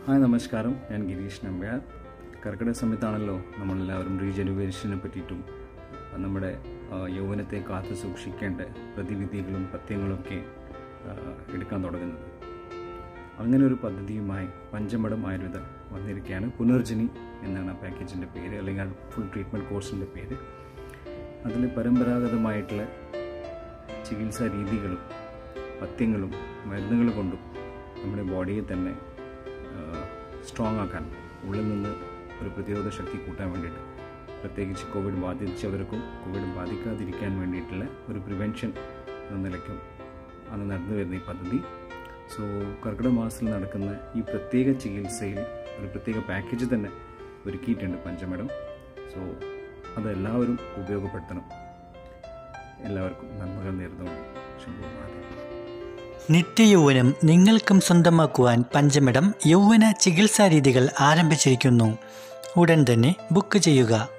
hi നമസ്കാരം ഞാൻ ഗിരീഷ് നമ്പ്യാർ കർക്കിടക സമയത്താണല്ലോ നമ്മളെല്ലാവരും റീജനുവേഷനെ പറ്റിയിട്ടും നമ്മുടെ ആ, യൗവനത്തെ കാത്തു സൂക്ഷിക്കേണ്ട പ്രതിവിധികളും പഥ്യങ്ങളൊക്കെ ആ, എടുക്കാൻ തുടങ്ങുന്നത് അങ്ങനെ ഒരു പദ്ധതിയുമായി പഞ്ചമടം ആയുർവേദ വന്നിരിക്കുകയാണ് പുനർജനി എന്നാണ് ആ പാക്കേജിൻ്റെ പേര് അല്ലെങ്കിൽ ഫുൾ ട്രീറ്റ്മെൻറ്റ് കോഴ്സിൻ്റെ പേര് അതിൽ പരമ്പരാഗതമായിട്ടുള്ള ചികിത്സാ രീതികളും പഥ്യങ്ങളും മരുന്നുകൾ കൊണ്ടും നമ്മുടെ ബോഡിയെ തന്നെ സ്ട്രോങ് ആക്കാൻ ഉള്ളിൽ നിന്ന് ഒരു പ്രതിരോധ ശക്തി കൂട്ടാൻ വേണ്ടിയിട്ട് പ്രത്യേകിച്ച് കോവിഡ് ബാധിച്ചവർക്കും കോവിഡ് ബാധിക്കാതിരിക്കാൻ വേണ്ടിയിട്ടുള്ള ഒരു പ്രിവെൻഷൻ എന്ന നിലയ്ക്കും അന്ന് നടന്നു വരുന്ന ഈ പദ്ധതി സോ കർക്കിടക മാസത്തിൽ നടക്കുന്ന ഈ പ്രത്യേക ചികിത്സയിൽ ഒരു പ്രത്യേക പാക്കേജ് തന്നെ ഒരുക്കിയിട്ടുണ്ട് പഞ്ചമടം സോ അതെല്ലാവരും ഉപയോഗപ്പെടുത്തണം എല്ലാവർക്കും നന്മകൾ നേർന്നുകൊണ്ട് ശംഭു മഹാദേവ് നിത്യയൗവനം നിങ്ങൾക്കും സ്വന്തമാക്കുവാൻ പഞ്ചമിടം യൗവന ചികിത്സാ രീതികൾ ആരംഭിച്ചിരിക്കുന്നു ഉടൻ തന്നെ ബുക്ക് ചെയ്യുക